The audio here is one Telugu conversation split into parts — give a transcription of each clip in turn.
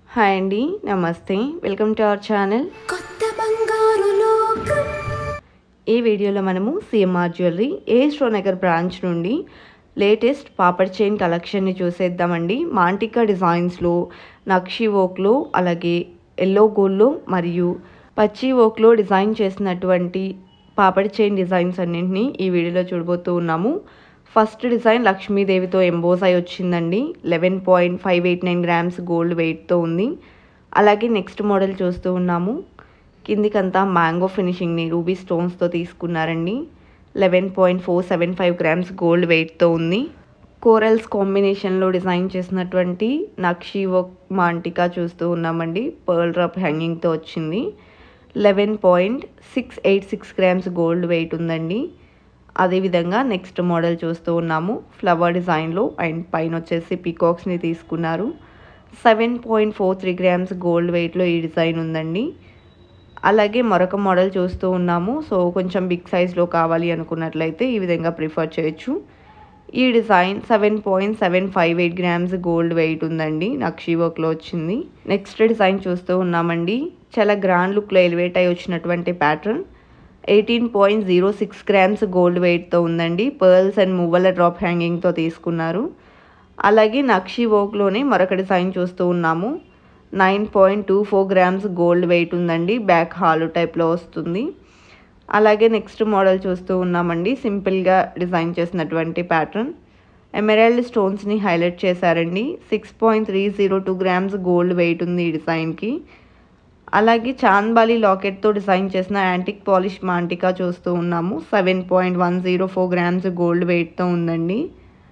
హాయ్ అండి నమస్తే వెల్కమ్ టు అవర్ ఛానల్ కొత్త బంగారు లోకం ఈ వీడియోలో మనము CMR jewellery A Nagar branch నుండి లేటెస్ట్ పాపడ్ చైన్ కలెక్షన్ని చూసేద్దామండి మాంటికా డిజైన్స్లో నక్షి ఓక్లో అలాగే ఎల్లో గోల్డ్లో మరియు పచ్చి ఓక్లో డిజైన్ చేసినటువంటి పాపడ్ చైన్ డిజైన్స్ అన్నింటినీ ఈ వీడియోలో చూడబోతూ ఉన్నాము ఫస్ట్ డిజైన్ లక్ష్మీదేవితో ఎంబోస్ అయి వచ్చిందండి eleven point five eight nine grams gold వెయిట్తో ఉంది అలాగే నెక్స్ట్ మోడల్ చూస్తూ ఉన్నాము కిందికంతా మ్యాంగో ఫినిషింగ్ని రూబీ స్టోన్స్తో తీసుకున్నారండి eleven point four seven five grams gold వెయిట్తో ఉంది కోరల్స్ కాంబినేషన్లో డిజైన్ చేసినటువంటి నక్షి వర్క్ మాంటికా చూస్తూ ఉన్నామండి పర్ల్ రప్ హ్యాంగింగ్తో వచ్చింది eleven point six eight six grams gold weight ఉందండి అదేవిధంగా నెక్స్ట్ మోడల్ చూస్తూ ఉన్నాము ఫ్లవర్ డిజైన్లో అండ్ పైన వచ్చేసి పీకాక్స్ని తీసుకున్నారు seven point four three grams gold వెయిట్లో ఈ డిజైన్ ఉందండి అలాగే మరొక మోడల్ చూస్తూ ఉన్నాము సో కొంచెం బిగ్ సైజ్లో కావాలి అనుకున్నట్లయితే ఈ విధంగా ప్రిఫర్ చేయొచ్చు ఈ design seven point seven five eight grams gold weight ఉందండి నక్షి వర్క్లో వచ్చింది నెక్స్ట్ డిజైన్ చూస్తూ ఉన్నామండి చాలా గ్రాండ్ లుక్లో ఎలివేట్ అయి వచ్చినటువంటి pattern eighteen point zero six grams gold వెయిట్తో ఉందండి పర్ల్స్ అండ్ మువ్వల డ్రాప్ హ్యాంగింగ్తో తీసుకున్నారు అలాగే నక్షి వర్క్లోనే మరొక డిజైన్ చూస్తూ ఉన్నాము nine point two four grams gold weight ఉందండి బ్యాక్ హాలు టైప్లో వస్తుంది అలాగే నెక్స్ట్ మోడల్ చూస్తూ ఉన్నామండి సింపుల్గా డిజైన్ చేసినటువంటి ప్యాటర్న్ ఎమెరాల్డ్ స్టోన్స్ని హైలైట్ చేశారండి six point three zero two grams gold weight ఉంది ఈ డిజైన్కి అలాగే చాంద్బాలి లాకెట్తో డిజైన్ చేసిన యాంటిక్ పాలిష్ మాంటికా చూస్తూ ఉన్నాము seven point one zero four grams gold వెయిట్తో ఉందండి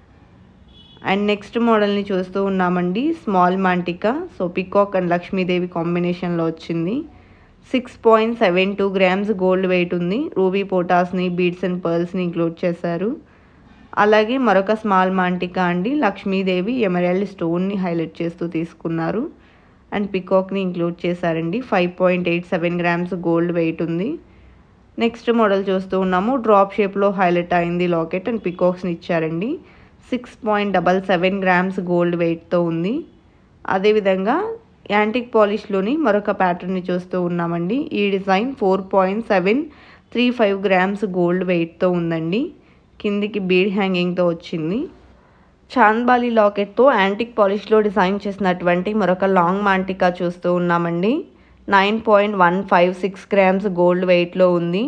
అండ్ నెక్స్ట్ మోడల్ని చూస్తూ ఉన్నామండి స్మాల్ మాంటికా సో పికాక్ అండ్ లక్ష్మీదేవి కాంబినేషన్లో వచ్చింది six point seven two grams gold weight ఉంది రూబీ పోటాస్ని బీడ్స్ అండ్ పర్ల్స్ని ఇంక్లూడ్ చేశారు అలాగే మరొక స్మాల్ మాంటికా అండి లక్ష్మీదేవి ఎమరాల్డ్ స్టోన్ని హైలైట్ చేస్తూ తీసుకున్నారు అండ్ పికాక్ని ఇంక్లూడ్ చేశారండి five point eight seven grams gold weight ఉంది నెక్స్ట్ మోడల్ చూస్తూ ఉన్నాము డ్రాప్ షేప్లో హైలైట్ అయింది లాకెట్ అండ్ పికాక్స్ని ఇచ్చారండి six point double seven grams gold వెయిట్తో ఉంది అదేవిధంగా యాంటిక్ పాలిష్లోని మరొక ప్యాటర్న్ని చూస్తూ ఉన్నామండి ఈ design four point seven three five grams gold వెయిట్తో ఉందండి కిందికి బీడ్ హ్యాంగింగ్తో వచ్చింది చాంద్బాలి లాకెట్తో యాంటిక్ పాలిష్లో డిజైన్ చేసినటువంటి మరొక లాంగ్ మాంటికా చూస్తూ ఉన్నామండి nine point one five six grams gold వెయిట్లో ఉంది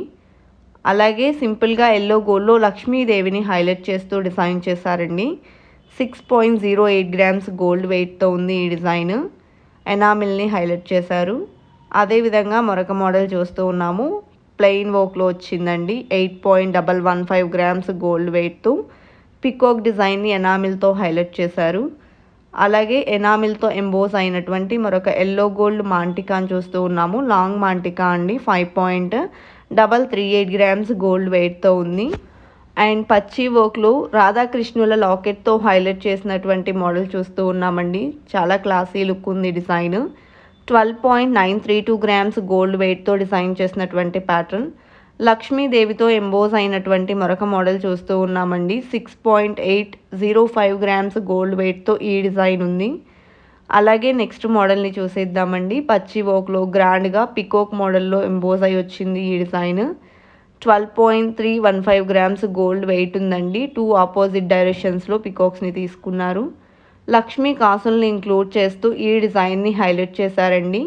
అలాగే సింపుల్గా ఎల్లో గోల్డ్లో లక్ష్మీదేవిని హైలైట్ చేస్తూ డిజైన్ చేశారండి six point zero eight grams gold వెయిట్తో ఉంది ఈ డిజైన్ ఎనామిల్ని హైలైట్ చేశారు అదేవిధంగా మరొక మోడల్ చూస్తూ ఉన్నాము ప్లెయిన్ వర్క్లో వచ్చిందండి eight point double one five grams gold వెయిట్తో పికాక్ డిజైన్ని ఎనామిల్తో హైలైట్ చేశారు అలాగే ఎనామిల్తో ఎంబోస్ అయినటువంటి మరొక ఎల్లో గోల్డ్ మాంటికాని చూస్తూ ఉన్నాము లాంగ్ మాంటికా అండి five point double three eight grams gold వెయిట్తో ఉంది అండ్ పచ్చి వర్క్లో రాధాకృష్ణుల లాకెట్తో హైలైట్ చేసినటువంటి మోడల్ చూస్తూ ఉన్నామండి చాలా క్లాసీ లుక్ ఉంది design twelve point nine three two grams gold వెయిట్తో డిజైన్ చేసినటువంటి ప్యాటర్న్ లక్ష్మీదేవితో ఎంబోస్ అయినటువంటి మరొక మోడల్ చూస్తూ ఉన్నామండి six point eight zero five grams gold వెయిట్తో ఈ డిజైన్ ఉంది అలాగే నెక్స్ట్ మోడల్ని చూసేద్దామండి పచ్చి వర్క్లో గ్రాండ్గా పికోక్ మోడల్లో ఎంబోస్ అయి వచ్చింది ఈ design twelve point three one five grams gold weight ఉందండి టూ ఆపోజిట్ డైరెక్షన్స్లో పికాక్స్ని తీసుకున్నారు లక్ష్మీ కాసుల్ని ఇంక్లూడ్ చేస్తూ ఈ డిజైన్ని హైలైట్ చేశారండి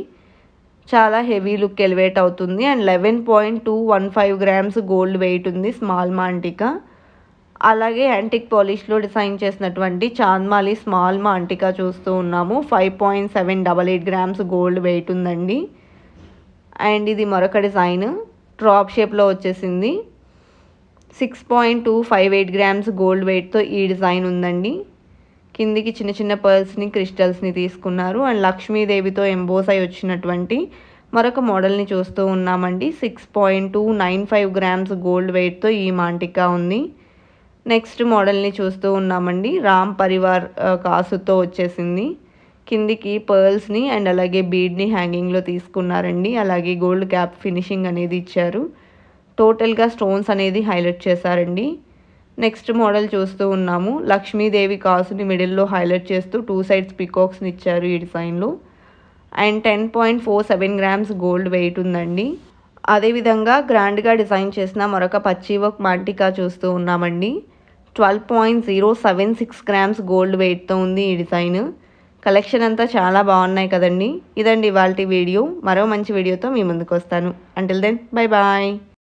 చాలా హెవీ లుక్ ఎలివేట్ అవుతుంది and eleven point two one five grams gold weight ఉంది స్మాల్ మాంటికా అలాగే యాంటిక్ పాలిష్లో డిజైన్ చేసినటువంటి చాంద్మాలి స్మాల్ మాంటికా చూస్తూ ఉన్నాము five point seven double eight grams gold weight ఉందండి అండ్ ఇది మరొక డిజైన్ డ్రాప్ షేప్లో వచ్చేసింది six point two five eight grams gold వెయిట్తో ఈ డిజైన్ ఉందండి కిందికి చిన్న చిన్న పర్ల్స్ని క్రిస్టల్స్ని తీసుకున్నారు అండ్ లక్ష్మీదేవితో ఎంబోస్ అయి వచ్చినటువంటి మరొక మోడల్ని చూస్తూ ఉన్నామండి six point two nine five grams gold వెయిట్తో ఈ మాంటికా ఉంది నెక్స్ట్ మోడల్ని చూస్తూ ఉన్నామండి రామ్ పరివార్ ఆ, కాసుతో వచ్చేసింది కిందికి పర్ల్స్ని అండ్ అలాగే బీడ్ని హ్యాంగింగ్లో తీసుకున్నారండి అలాగే గోల్డ్ క్యాప్ ఫినిషింగ్ అనేది ఇచ్చారు టోటల్గా స్టోన్స్ అనేది హైలైట్ చేశారండి నెక్స్ట్ మోడల్ చూస్తూ ఉన్నాము లక్ష్మీదేవి కాసుని మిడిల్లో హైలైట్ చేస్తూ టూ సైడ్స్ పికాక్స్ని ఇచ్చారు ఈ డిజైన్లో and ten point four seven grams gold weight ఉందండి అదేవిధంగా గ్రాండ్గా డిజైన్ చేసిన మరొక పచ్చి వర్క్ మాంటికా చూస్తూ ఉన్నామండి twelve point zero seven six grams gold వెయిట్తో ఉంది ఈ డిజైన్ కలెక్షన్ అంతా చాలా బాగున్నాయి కదండి ఇదండి ఇవాళ వీడియో మరో మంచి వీడియోతో మీ ముందుకు వస్తాను అంటిల్ దెన్ బై బాయ్